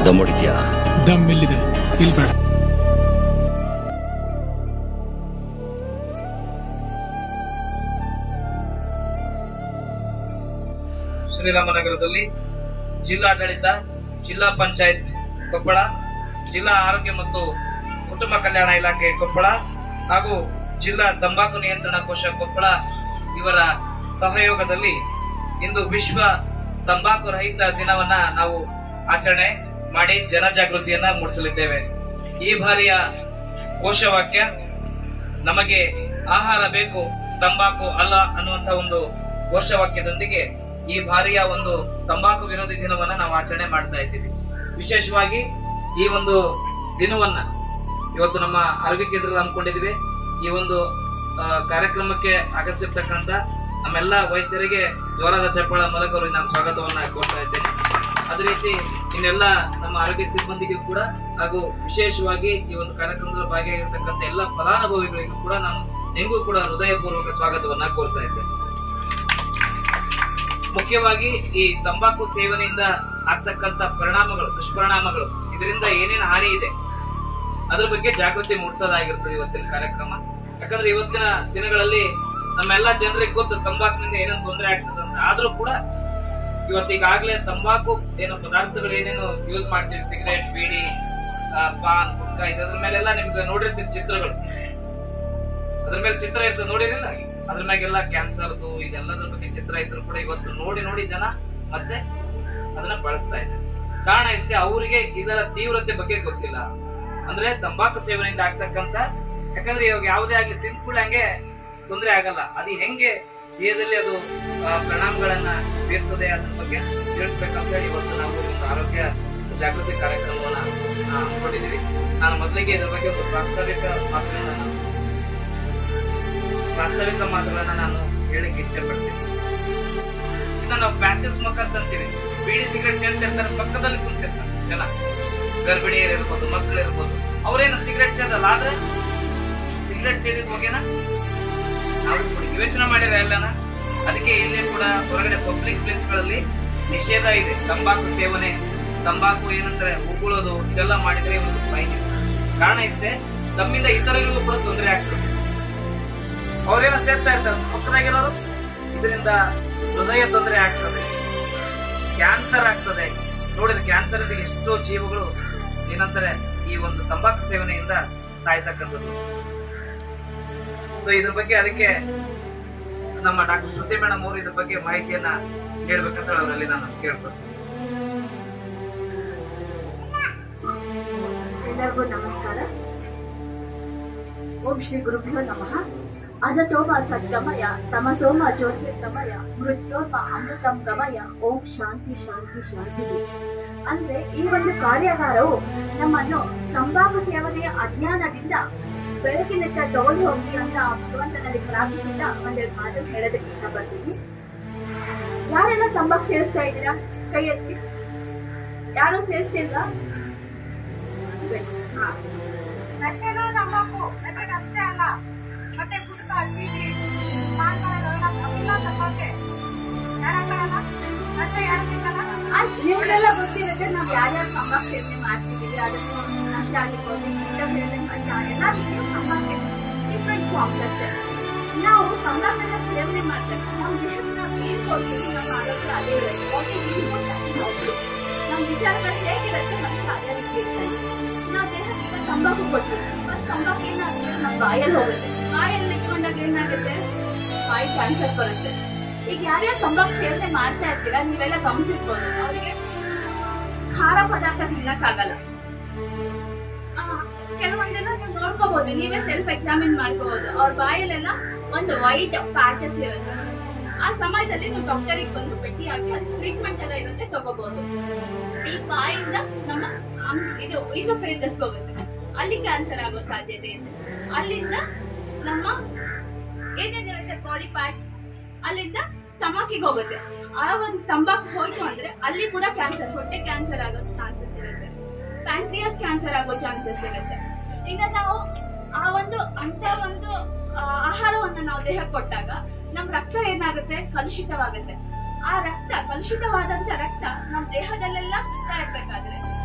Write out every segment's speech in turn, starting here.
ದಮ್ ಹೊಡಿತೀಯಾ ದಮ್ ಇಲ್ಲಿದೆ ಇಲ್ಲಿ ಬೇಡ ಶ್ರೀರಾಮನಗರದಲ್ಲಿ ಜಿಲ್ಲಾಡಳಿತ ಜಿಲ್ಲಾ ಪಂಚಾಯತ್ ಕೊಪ್ಪಳ ಜಿಲ್ಲಾ ಆರೋಗ್ಯ ಮತ್ತು ಕುಟುಂಬ ಕಲ್ಯಾಣ ಇಲಾಖೆ ಕೊಪ್ಪಳ ಹಾಗೂ ಜಿಲ್ಲಾ ತಂಬಾಕು ನಿಯಂತ್ರಣ ಕೋಶ ಕೊಪ್ಪಳ ಇವರ ಸಹಯೋಗದಲ್ಲಿ ಇಂದು ವಿಶ್ವ ತಂಬಾಕು ರಹಿತ ದಿನವನ್ನ ನಾವು ಆಚರಣೆ ಮಾಡಿ ಜನಜಾಗೃತಿಯನ್ನ ಮೂಡಿಸಲಿದ್ದೇವೆ ಈ ಬಾರಿಯ ಘೋಷವಾಕ್ಯ ನಮಗೆ ಆಹಾರ ಬೇಕು ತಂಬಾಕು ಅಲ್ಲ ಅನ್ನುವಂತ ಒಂದು ಘೋಷವಾಕ್ಯದೊಂದಿಗೆ ಈ ಬಾರಿಯ ಒಂದು ತಂಬಾಕು ವಿರೋಧಿ ದಿನವನ್ನ ನಾವು ಆಚರಣೆ ಮಾಡ್ತಾ ಇದ್ದೀವಿ ವಿಶೇಷವಾಗಿ ಈ ಒಂದು ದಿನವನ್ನ ಇವತ್ತು ನಮ್ಮ ಆರೋಗ್ಯ ಕೇಂದ್ರದಲ್ಲಿ ಹಮ್ಮಿಕೊಂಡಿದ್ವಿ ಈ ಒಂದು ಆ, ಕಾರ್ಯಕ್ರಮಕ್ಕೆ ಆಗಮಿಸಿರ್ತಕ್ಕಂಥ ನಮ್ಮೆಲ್ಲ ವೈದ್ಯರಿಗೆ ಜೋರಾದ ಚಪ್ಪಾಳ ಮೂಲಕ ಅವರಿಗೆ ನಾನು ಸ್ವಾಗತವನ್ನ ಕೋರ್ತಾ ಇದ್ದೇನೆ ಅದೇ ರೀತಿ ಇನ್ನೆಲ್ಲ ನಮ್ಮ ಆರೋಗ್ಯ ಸಿಬ್ಬಂದಿಗೂ ಕೂಡ ಹಾಗೂ ವಿಶೇಷವಾಗಿ ಈ ಒಂದು ಕಾರ್ಯಕ್ರಮದಲ್ಲಿ ಭಾಗಿಯಾಗಿರ್ತಕ್ಕಂಥ ಎಲ್ಲ ಫಲಾನುಭವಿಗಳಿಗೂ ಕೂಡ ನಾನು ನಿಮಗೂ ಕೂಡ ಹೃದಯಪೂರ್ವಕ ಸ್ವಾಗತವನ್ನ ಕೋರ್ತಾ ಇದ್ದೇನೆ ಮುಖ್ಯವಾಗಿ ಈ ತಂಬಾಕು ಸೇವನೆಯಿಂದ ಆಗ್ತಕ್ಕಂಥ ಪರಿಣಾಮಗಳು ದುಷ್ಪರಿಣಾಮಗಳು ಇದರಿಂದ ಏನೇನು ಹಾನಿ ಇದೆ ಅದ್ರ ಬಗ್ಗೆ ಜಾಗೃತಿ ಮೂಡಿಸೋದಾಗಿರ್ತದೆ ಇವತ್ತಿನ ಕಾರ್ಯಕ್ರಮ ಯಾಕಂದ್ರೆ ಇವತ್ತಿನ ದಿನಗಳಲ್ಲಿ ನಮ್ಮೆಲ್ಲ ಜನರಿಗೆ ಗೊತ್ತು ತಂಬಾಕಿನಿಂದ ಏನೇನು ತೊಂದರೆ ಆಗ್ತದೆ ಅಂತ ಆದ್ರೂ ಕೂಡ ಇವತ್ತು ಈಗಾಗಲೇ ತಂಬಾಕು ಏನು ಪದಾರ್ಥಗಳು ಏನೇನು ಯೂಸ್ ಮಾಡ್ತೀವಿ ಸಿಗರೇಟ್ ಬೀಡಿ ಆ, ಪಾನ್ ಗುಟ್ಕಾ ಇದ್ರ ಮೇಲೆಲ್ಲ ನಿಮ್ಗೆ ನೋಡಿರ್ತೀರಿ ಚಿತ್ರಗಳು ಅದ್ರ ಮೇಲೆ ಚಿತ್ರ ಇರ್ತದೆ ನೋಡಿರಿಲ್ಲ ಅದ್ರ ಮ್ಯಾಗೆಲ್ಲ ಕ್ಯಾನ್ಸರ್ದು ಇದೆಲ್ಲದ್ರ ಬಗ್ಗೆ ಚಿತ್ರ ಇದ್ರು ಕೂಡ ಇವತ್ತು ನೋಡಿ ನೋಡಿ ಜನ ಮತ್ತೆ ಅದನ್ನ ಬಳಸ್ತಾ ಇದ್ದಾರೆ ಕಾರಣ ಇಷ್ಟೇ ಅವರಿಗೆ ಇದರ ತೀವ್ರತೆ ಬಗ್ಗೆ ಗೊತ್ತಿಲ್ಲ ಅಂದ್ರೆ ತಂಬಾಕು ಸೇವನೆಯಿಂದ ಆಗ್ತಕ್ಕಂತ ಯಾಕಂದ್ರೆ ಇವಾಗ ಯಾವುದೇ ಆಗ್ಲಿ ತಿಂದ್ಕೂಡ ಹಂಗೆ ತೊಂದರೆ ಆಗಲ್ಲ ಅದು ಹೆಂಗೆ ದೇಹದಲ್ಲಿ ಅದು ಆ, ಪರಿಣಾಮಗಳನ್ನ ಬೀರ್ತದೆ ಅದ್ರ ಬಗ್ಗೆ ತಿಳಿಸ್ಬೇಕಂತ ಹೇಳಿ ಇವತ್ತು ನಾವು ಒಂದು ಆರೋಗ್ಯ ಜಾಗೃತಿ ಕಾರ್ಯಕ್ರಮವನ್ನ ಆ, ಹಮ್ಮಿಕೊಂಡಿದ್ದೀವಿ ನಾನು ಮೊದಲಿಗೆ ಇದ್ರ ಬಗ್ಗೆ ಒಂದು ಪ್ರಾಸ್ತಾವಿಕ ಮಾತುಗಳನ್ನ ನಾನು ಪ್ರಾಸ್ತಾವಿಕ ಮಾತುಗಳನ್ನ ನಾನು ಹೇಳಿಕ್ಕೆ ಇಚ್ಛೆ ಪಡ್ತೀನಿ ಇನ್ನ ನಾವು ಪ್ಯಾಸಿವ್ ಸ್ಮೋಕರ್ಸ್ ಅಂತೀವಿ ಬೀಡಿ ಸಿಗರೆಟ್ ಸೇರ್ತಿರ್ತಾರೆ ಪಕ್ಕದಲ್ಲಿ ಕುಂತಿರ್ತಾರೆ ಜನ ಗರ್ಭಿಣಿಯರು ಇರ್ಬೋದು ಮಕ್ಕಳು ಇರ್ಬೋದು ಅವ್ರೇನು ಸಿಗರೆಟ್ ಸೇದಲ್ಲ ಆದ್ರೆ ಸಿಗರೆಟ್ ಸೇದಿದ ಬಗ್ಗೆನ ನಾವು ಕೂಡ ಯೋಚನೆ ಮಾಡಿರ ಎಲ್ಲನ ಅದಕ್ಕೆ ಇಲ್ಲಿ ಕೂಡ ಹೊರಗಡೆ ಪಬ್ಲಿಕ್ ಪ್ಲೇಸ್ಗಳಲ್ಲಿ ನಿಷೇಧ ಇದೆ ತಂಬಾಕು ಸೇವನೆ ತಂಬಾಕು ಏನಂತಾರೆ ಉಗುಳೋದು ಇದೆಲ್ಲ ಮಾಡಿದ್ರೆ ಒಂದು ಫೈನ್ ಇದೆ ಕಾರಣ ಇಷ್ಟೇ ನಮ್ಮಿಂದ ಇತರರಿಗೂ ಕೂಡ ತೊಂದರೆ ಆಗ್ತದೆ ಅವ್ರೇನೋ ಸೇರ್ತಾ ಇರ್ತಾರೆ ಪಕ್ಕದಾಗಿರೋರು ಇದರಿಂದ ಹೃದಯ ತೊಂದರೆ ಆಗ್ತದೆ ಕ್ಯಾನ್ಸರ್ ಆಗ್ತದೆ ನೋಡಿದ್ರೆ ಕ್ಯಾನ್ಸರ್ ಎಷ್ಟೋ ಜೀವಗಳು ಏನಂತಾರೆ ಈ ಒಂದು ತಂಬಾಕು ಸೇವನೆಯಿಂದ ಸಾಯ್ತಕ್ಕಂಥದ್ದು ಸೊ ಇದ್ರ ಬಗ್ಗೆ ಅದಕ್ಕೆ ನಮ್ಮ ಡಾಕ್ಟರ್ ಶ್ರುತಿ ಮೇಡಮ್ ಅವರು ಇದ್ರ ಬಗ್ಗೆ ಮಾಹಿತಿಯನ್ನ ಹೇಳ್ಬೇಕಂತ ಅವರಲ್ಲಿ ನಾನು ಕೇಳ್ಕೊಳ್ತೀನಿ ಎಲ್ಲರಿಗೂ ನಮಸ್ಕಾರ ಓಂ ಶ್ರೀ ಗುರುಭ್ಯೋ ನಮಃ ಅಜತೋಮ ಸದ್ಗಮಯ ತಮಸೋಮ ಜ್ಯೋತಿರ್ಗಮಯ ಮೃತ್ಯೋರ್ಮ ಅಮೃತಂ ಗಮಯ ಓಂ ಶಾಂತಿ ಶಾಂತಿ ಶಾಂತಿ ಅಂದ್ರೆ ಈ ಒಂದು ಕಾರ್ಯಾಗಾರವು ನಮ್ಮನ್ನು ತಂಬಾಕು ಸೇವನೆಯ ಅಜ್ಞಾನದಿಂದ ಬೆಳಕಿನತ್ತ ತಗೊಂಡು ಹೋಗಿ ಅಂತ ಭಗವಂತನಲ್ಲಿ ಪ್ರಾರ್ಥಿಸುತ್ತಾ ಒಂದೆರಡು ಮಾತನ್ನು ಹೇಳೋದಕ್ಕೆ ಇಷ್ಟಪಡ್ತೀನಿ ಯಾರೆಲ್ಲ ತಂಬಾಕು ಸೇವಿಸ್ತಾ ಇದ್ದೀರಾ ಕೈ ಎತ್ತಿ ಯಾರು ಸೇವಿಸ್ತಿಲ್ವಾ ಹಾ ನಶೆನೂ ತಂಬಾಕು ನಶೆಗೆ ಅಷ್ಟೇ ಅಲ್ಲ ಮತ್ತೆ ಗುಟ್ಕಾ ಚೀಟಿ ಪಾನ್ ಮರಗಳೆಲ್ಲ ಅವೆಲ್ಲ ತಂಬಾಕೆ ಯಾರ ಹಾಕಲ್ಲ ನಶೆ ಯಾರು ಬೇಕಲ್ಲ ಆಯ್ತು, ನಿಮ್ಗೆಲ್ಲ ಗೊತ್ತಿರುತ್ತೆ ನಾವು ಯಾರ್ಯಾರು ತಂಬಾಕು ಸೇವನೆ ಮಾಡ್ತಿದ್ದೀವಿ ಅದನ್ನು ನಷ್ಟ ಆಗಿರ್ಬೋದು ಇಷ್ಟ ಬೇರೆ ಎಲ್ಲ ತಂಬಾಕು ಡಿಫ್ರೆಂಟ್ ಫಾರ್ಮ್ಸ್ ಅಷ್ಟೇ ನಾವು ತಂಬಾಕನ್ನ ಸೇವನೆ ಮಾಡ್ತಾರೆ ನಮ್ಮ ದೇಹಕ್ಕೆ ನಾವು ಏನ್ ಕೊಡ್ತೀವಿ ನಮ್ಮ ಆರೋಗ್ಯ ಅದೇ ಇರುತ್ತೆ What is input, that is output. ನಮ್ಮ ವಿಚಾರಗಳು ಹೇಗಿರುತ್ತೆ ನಮ್ಗೆ ಅದೇ ರೀತಿ ಇರ್ತದೆ ನಾವು ದೇಹಕ್ಕೆ ಈಗ ತಂಬಾಕು ಕೊಡ್ತೀವಿ ಮತ್ತು ತಂಬಾಕು ಏನಾಗುತ್ತೆ ನಮ್ಮ ಬಾಯಲ್ಲಿ ಹೋಗುತ್ತೆ ಬಾಯಲ್ಲಿ ಇಟ್ಕೊಂಡಾಗ ಏನಾಗುತ್ತೆ ಬಾಯಿ ಕ್ಯಾನ್ಸರ್ ಬರುತ್ತೆ ಈಗ ಯಾರ್ಯಾರು ತಂಬಾಕು ಸೇವನೆ ಮಾಡ್ತಾ ಇರ್ತೀರಾ ನೀವೆಲ್ಲ ಗಮನಿಸಿರ್ಬೋದು ಅವರಿಗೆ ಖಾರ ಪದಾರ್ಥ ತಿನ್ನಕ್ಕಾಗಲ್ಲ ಆ, ಕೆಲವೊಂದೆಲ್ಲ ನೀವು ನೋಡ್ಕೋಬಹುದು ನೀವೇ ಸೆಲ್ಫ್ ಎಕ್ಸಾಮಿನ್ ಮಾಡ್ಕೋಬಹುದು ಅವ್ರ ಬಾಯಲ್ಲೆಲ್ಲ ಒಂದು ವೈಟ್ ಪ್ಯಾಚಸ್ ಇರುತ್ತೆ ಆ ಸಮಯದಲ್ಲಿ ನೀವು ಡಾಕ್ಟರಿಗೆ ಬಂದು ಭೇಟಿಯಾಗಿ ಅದು ಟ್ರೀಟ್ಮೆಂಟ್ ಎಲ್ಲ ಇರುತ್ತೆ ತಗೋಬಹುದು ಈ ಬಾಯಿಂದ ನಮ್ಮ ಅಮ್- ಇದು ಈಸೋಫೆರಿಕಸ್ ಹೋಗುತ್ತೆ ಅಲ್ಲಿ ಕ್ಯಾನ್ಸರ್ ಆಗೋ ಸಾಧ್ಯತೆ ಇದೆ ಅಲ್ಲಿಂದ ನಮ್ಮ ಏನೇನಿರುತ್ತೆ ಬಾಡಿ ಪ್ಯಾಚ್ ಅಲ್ಲಿಂದ ಸ್ಟಮಕಿಗೆ ಹೋಗುತ್ತೆ ಆ ಒಂದು ತಂಬಾಕು ಹೋಯ್ತು ಅಂದ್ರೆ ಅಲ್ಲಿ ಕೂಡ ಕ್ಯಾನ್ಸರ್ ಹೊಟ್ಟೆ ಕ್ಯಾನ್ಸರ್ ಆಗೋ ಚಾನ್ಸಸ್ ಇರುತ್ತೆ ಪ್ಯಾಂಕ್ರಿಯಾಸ್ ಕ್ಯಾನ್ಸರ್ ಆಗೋ ಚಾನ್ಸಸ್ ಇರುತ್ತೆ ಈಗ ನಾವು ಆ ಒಂದು ಅಂತ ಒಂದು ಆ, ಆಹಾರವನ್ನ ನಾವು ದೇಹಕ್ಕೆ ಕೊಟ್ಟಾಗ ನಮ್ ರಕ್ತ ಏನಾಗುತ್ತೆ ಕಲುಷಿತವಾಗುತ್ತೆ ಆ ರಕ್ತ ಕಲುಷಿತವಾದಂತ ರಕ್ತ ನಮ್ ದೇಹದಲ್ಲೆಲ್ಲ ಸುತ್ತಾ ಇರ್ಬೇಕಾದ್ರೆ ನಮ್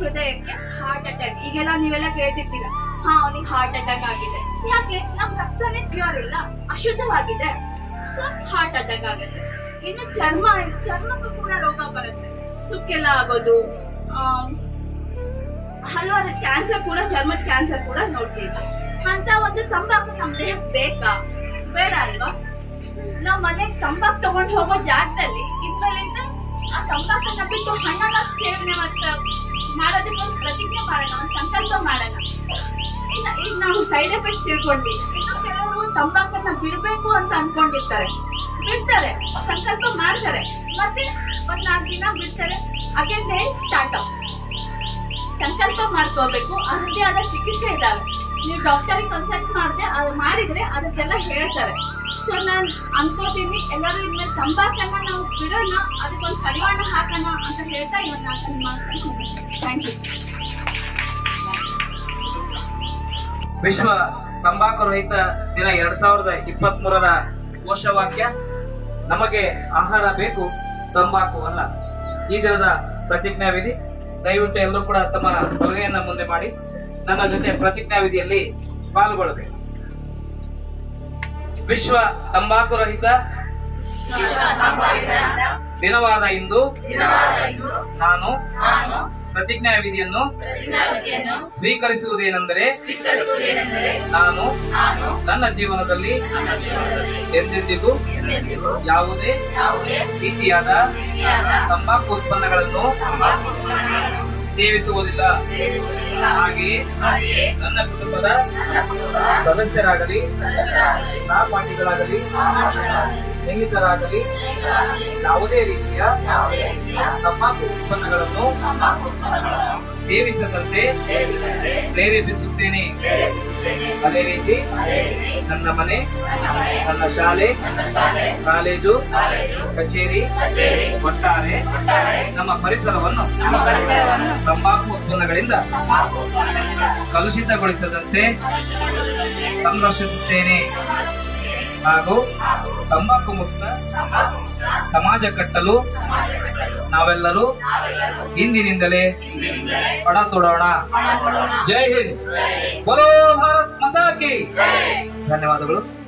ಹೃದಯಕ್ಕೆ ಹಾರ್ಟ್ ಅಟ್ಯಾಕ್ ಈಗೆಲ್ಲ ನೀವೆಲ್ಲ ಕೇಳ್ತಿರ್ತೀರ ಹಾ ಅವನಿಗೆ ಹಾರ್ಟ್ ಅಟ್ಯಾಕ್ ಆಗಿದೆ ಯಾಕೆ ನಮ್ ರಕ್ತನೇ ಪ್ಯೂರ್ ಇಲ್ಲ ಅಶುದ್ಧವಾಗಿದೆ ಸೊ ಹಾರ್ಟ್ ಅಟ್ಯಾಕ್ ಆಗುತ್ತೆ ಇನ್ನು ಚರ್ಮ ಚರ್ಮಕ್ಕೂ ಕೂಡ ರೋಗ ಬರುತ್ತೆ ಸುಕ್ಕೆಲ್ಲ ಆಗೋದು ಆಮ್, ಹಲವಾರು ಕ್ಯಾನ್ಸರ್ ಕೂಡ ಚರ್ಮದ ಕ್ಯಾನ್ಸರ್ ಕೂಡ ನೋಡ್ತೀವಿ ಅಂತ ಒಂದು ತಂಬಾಕು ನಮ್ ದೇಹಕ್ಕೆ ಬೇಕಾ ಬೇಡ ಅಲ್ವಾ ನಾವ್ ಮನೆಗ್ ತಂಬಾಕ್ ತಗೊಂಡ್ ಹೋಗೋ ಜಾಗದಲ್ಲಿ ಇದ್ಮೇಲಿಂದ ಆ ತಂಬಾಕನ್ನ ಬಿಟ್ಟು ಹಣ್ಣನ್ನ ಸೇವನೆ ಮಾಡ್ತಾ ಮಾಡೋದಕ್ಕೊಂದು ಪ್ರತಿಜ್ಞೆ ಮಾಡೋಣ ಒಂದು ಸಂಕಲ್ಪ ಮಾಡೋಣ ಇನ್ನ ಈಗ ನಾವು ಸೈಡ್ ಎಫೆಕ್ಟ್ ತಿಳ್ಕೊಂಡ್ವಿ ಇನ್ನು ಕೆಲವರು ತಂಬಾಕನ್ನ ಬಿಡ್ಬೇಕು ಅಂತ ಅನ್ಕೊಂಡಿರ್ತಾರೆ ಬಿಡ್ತಾರೆ ಸಂಕಲ್ಪ ಮಾಡ್ತಾರೆ ಮತ್ತೆ ಒಂದ್ ನಾಲ್ಕು ದಿನ ಬಿಡ್ತಾರೆ ಅಗೇನ್ ದೇ ಸ್ಟಾರ್ಟ್ ಅಪ್ ಸಂಕಲ್ಪ ಮಾಡ್ಕೋಬೇಕು ಅದರದ್ದೇ ಆದ ಚಿಕಿತ್ಸೆ ಇದಾವೆ ನೀವು ಡಾಕ್ಟರಿಗೆ ಕನ್ಸಲ್ಟ್ ಮಾಡದೆ ಅದು ಮಾಡಿದ್ರೆ ಅದಕ್ಕೆಲ್ಲ ಹೇಳ್ತಾರೆ ಸೊ ನಾನು ಅನ್ಕೋತೀನಿ ಎಲ್ಲರೂ ಇನ್ಮೇಲೆ ತಂಬಾಕನ್ನ ನಾವು ಬಿಡೋಣ ಅದಕ್ಕೊಂದು ಕಡಿವಾಣ ಹಾಕೋಣ ಅಂತ ಹೇಳ್ತಾ ಇವತ್ತು ನಾನು ನನ್ನ ಮಾತನ್ನು ಮುಗಿಸ್ತೀನಿ ಥ್ಯಾಂಕ್ ಯು ವಿಶ್ವ ತಂಬಾಕು ರಹಿತ ದಿನ ಎರಡ್ ಸಾವಿರದ ಇಪ್ಪತ್ತ್ ಮೂರರ ಘೋಷವಾಕ್ಯ ನಮಗೆ ಆಹಾರ ಬೇಕು ತಂಬಾಕು ಅಲ್ಲ ಈ ದಿನದ ಪ್ರತಿಜ್ಞಾವಿಧಿ ದಯವಿಟ್ಟು ಎಲ್ಲರೂ ಕೂಡ ತಮ್ಮ ಬಲಗೈಯನ್ನ ಮುಂದೆ ಮಾಡಿ ನನ್ನ ಜೊತೆ ಪ್ರತಿಜ್ಞಾವಿಧಿಯಲ್ಲಿ ಪಾಲ್ಗೊಳ್ಳಬೇಕು ವಿಶ್ವ ತಂಬಾಕು ರಹಿತ ದಿನವಾದ ಇಂದು ನಾನು ಪ್ರತಿಜ್ಞಾವಿಧಿಯನ್ನು ಸ್ವೀಕರಿಸುವುದೇನೆಂದರೆ ನಾನು ನನ್ನ ಜೀವನದಲ್ಲಿ ಎಂದೆಂದಿಗೂ ಯಾವುದೇ ರೀತಿಯಾದ ತಂಬಾಕು ಉತ್ಪನ್ನಗಳನ್ನು ಸೇವಿಸುವುದಿಲ್ಲ ಹಾಗೆಯೇ ನನ್ನ ಕುಟುಂಬದ ಸದಸ್ಯರಾಗಲಿ ಸಹಪಾಠಿಗಳಾಗಲಿ ಸ್ನೇಹಿತರಾಗಲಿ ಯಾವುದೇ ರೀತಿಯ ತಂಬಾಕು ಉತ್ಪನ್ನಗಳನ್ನು ಸೇವಿಸದಂತೆ ಪ್ರೇರೇಪಿಸುತ್ತೇನೆ ಅದೇ ರೀತಿ ನನ್ನ ಮನೆ ನನ್ನ ಶಾಲೆ ಕಾಲೇಜು ಕಚೇರಿ ಒಟ್ಟಾರೆ ನಮ್ಮ ಪರಿಸರವನ್ನು ತಂಬಾಕು ಉತ್ಪನ್ನಗಳಿಂದ ಕಲುಷಿತಗೊಳಿಸದಂತೆ ಸಂರಕ್ಷಿಸುತ್ತೇನೆ ಹಾಗೂ ತಂಬಾಕು ಮುಕ್ತ ಸಮಾಜ ಕಟ್ಟಲು ನಾವೆಲ್ಲರೂ ಇಂದಿನಿಂದಲೇ ಪಣ ತೊಡೋಣ ಜೈ ಹಿಂದ್ ಬಲೋ ಭಾರತ್ ಮಾತಾ ಕಿ ಧನ್ಯವಾದಗಳು